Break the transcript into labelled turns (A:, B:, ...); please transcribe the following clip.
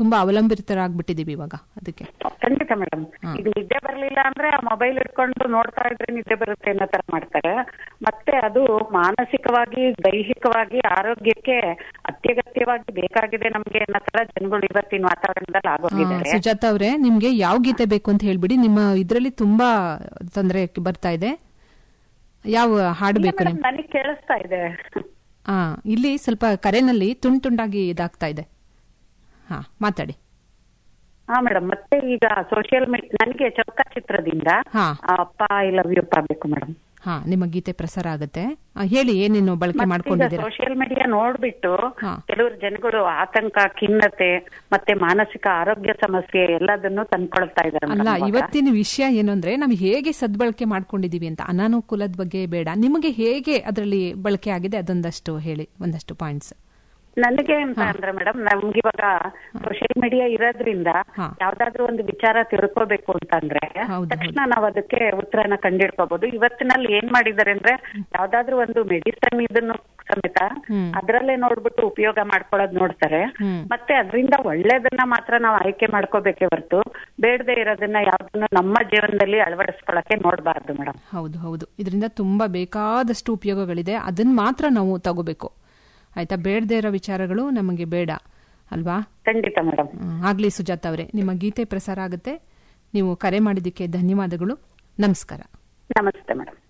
A: ತುಂಬಾ ಅವಲಂಬಿತರಾಗ್ಬಿಟ್ಟಿದೀವಿ ಇವಾಗ ಅದಕ್ಕೆ
B: ಖಂಡಿತ ಮೇಡಮ್ ಈಗ ನಿದ್ದೆ ಬರ್ಲಿಲ್ಲ ಅಂದ್ರೆ ಆ ಮೊಬೈಲ್ ಇಟ್ಕೊಂಡು ನೋಡ್ತಾ ಇದ್ರೆ ನಿದ್ದೆ ಬರುತ್ತೆ ಅನ್ನೋ ತರ ಮಾಡ್ತಾರೆ ಮತ್ತೆ ಅದು ಮಾನಸಿಕವಾಗಿ ದೈಹಿಕವಾಗಿ ಆರೋಗ್ಯಕ್ಕೆ ಅತ್ಯಗತ್ಯವಾಗಿ ಬೇಕಾಗಿದೆ ನಮ್ಗೆ ಅನ್ನೋ ತರ ಜನಗಳು ಇವತ್ತಿನ ವಾತಾವರಣದಲ್ಲಿ
A: ಆ,
B: ಆಗೋಗಿದ್ದಾರೆ
A: ಸುಜಾತ ಅವರೇ ನಿಮ್ಗೆ ಯಾವ ಗೀತೆ ಬೇಕು ಅಂತ ಹೇಳ್ಬಿಡಿ ನಿಮ್ಮ ಇದ್ರಲ್ಲಿ ತುಂಬಾ ತೊಂದರೆ ಬರ್ತಾ ಇದೆ ಯಾವ ಹಾಡು ಬೇಕು ನಿಮ್ಗೆ
B: ನನಗೆ ಕೇಳಿಸ್ತಾ ಇದೆ
A: ಆ ಇಲ್ಲಿ ಸ್ವಲ್ಪ ಕರೆನಲ್ಲಿ ತುಂಡ್ ತುಂಡಾಗಿ ಇದಾಗ್ತಾ ಇದೆ ಹಾ ಮಾತಾಡಿ
B: ಹಾ ಮೇಡಮ್ ಮತ್ತೆ ಈಗ ಸೋಷಿಯಲ್ ಮೀಡಿಯಾ ನನಗೆ ಚೌಕ ಚಿತ್ರದಿಂದ
A: ಹಾ.
B: ಆ ಅಪ್ಪ ಐ ಲವ್ ಯು ಅಪ್ಪ ಬೇಕು ಮೇಡಮ್
A: ಹಾ ನಿಮ್ಮ ಗೀತೆ ಪ್ರಸಾರ ಆಗುತ್ತೆ ಆ, ಹೇಳಿ ಏನೇನು ಬಳಕೆ ಮಾಡ್ಕೊಂಡಿದ್ದೀರಾ
B: ಸೋಷಿಯಲ್ ಮೀಡಿಯಾ ನೋಡ್ಬಿಟ್ಟು
A: ಹಾ.
B: ಕೆಲವರು ಜನಗಳು ಆತಂಕ ಖಿನ್ನತೆ ಮತ್ತೆ ಮಾನಸಿಕ ಆರೋಗ್ಯ ಸಮಸ್ಯೆ ಎಲ್ಲದನ್ನು ತಂದ್ಕೊಳ್ತಾ ಇದ್ದಾರೆ
A: ಅಲ್ಲ
B: madam ಇವಾಗ.
A: ಇವತ್ತಿನ ವಿಷಯ ಏನು ಅಂದ್ರೆ ನಾವು ಹೇಗೆ ಸದ್ಬಳಕೆ ಮಾಡ್ಕೊಂಡಿದೀವಿ ಅಂತ ಅನಾನುಕೂಲದ ಬಗ್ಗೆ ಬೇಡ ನಿಮಗೆ ಹೇಗೆ ಅದರಲ್ಲಿ ಬಳಕೆ ಆಗಿದೆ ಅದೊಂದಷ್ಟು ಹೇಳಿ ಒಂದಷ್ಟು ಪಾಯಿಂಟ್ಸ್
B: ನನಗೆ ಅಂತ ಅಂದ್ರೆ ಮೇಡಮ್ ನಮ್ಗೆ ಇವಾಗ ಸೋಷಿಯಲ್ ಮೀಡಿಯಾ ಇರೋದ್ರಿಂದ
A: ಹಾ.
B: ಯಾವ್ದಾದ್ರು ಒಂದು ವಿಚಾರ ತಿಳ್ಕೊಬೇಕು ಅಂತಂದ್ರೆ
A: ಹೌದು,
B: ತಕ್ಷಣ ನಾವ್ ಅದಕ್ಕೆ ಉತ್ತರನ ಕಂಡಿಡ್ಕೋಬಹುದು ಇವತ್ತಿನಲ್ಲಿ ಏನ್ ಮಾಡಿದ್ದಾರೆ ಅಂದ್ರೆ ಯಾವ್ದಾದ್ರು ಒಂದು ಮೆಡಿಸನ್ ಇದನ್ನು ಸಮೇತ
A: ಹ್ಮ್.
B: ಅದ್ರಲ್ಲೇ ನೋಡ್ಬಿಟ್ಟು ಉಪಯೋಗ ಮಾಡ್ಕೊಳ್ಳೋದ್ ನೋಡ್ತಾರೆ
A: ಹ್ಮ್.
B: ಮತ್ತೆ ಅದರಿಂದ ಒಳ್ಳೇದನ್ನ ಮಾತ್ರ ನಾವು ಆಯ್ಕೆ ಮಾಡ್ಕೋಬೇಕೇ ಹೊರತು ಬೇಡದೆ ಇರೋದನ್ನ ಯಾವ್ದನ್ನು ನಮ್ಮ ಜೀವನದಲ್ಲಿ ಅಳವಡಿಸ್ಕೊಳಕ್ಕೆ ನೋಡ್ಬಾರ್ದು ಮೇಡಮ್
A: ಹೌದು ಹೌದು ಇದರಿಂದ ತುಂಬಾ ಬೇಕಾದಷ್ಟು ಉಪಯೋಗಗಳಿದೆ ಅದನ್ನ ಮಾತ್ರ ನಾವು ತಗೋಬೇಕು ಆಯ್ತಾ ಬೇಡದೇ ಇರೋ ವಿಚಾರಗಳು ನಮಗೆ ಬೇಡ ಅಲ್ವಾ
B: ಖಂಡಿತ ಮೇಡಮ್
A: ಹ್ಮ್, ಆಗ್ಲಿ ಸುಜಾತ ಅವರೇ ನಿಮ್ಮ ಗೀತೆ ಪ್ರಸಾರ ಆಗುತ್ತೆ ನೀವು ಕರೆ ಮಾಡಿದ್ದಕ್ಕೆ ಧನ್ಯವಾದಗಳು ನಮಸ್ಕಾರ
B: ನಮಸ್ತೆ ಮೇಡಮ್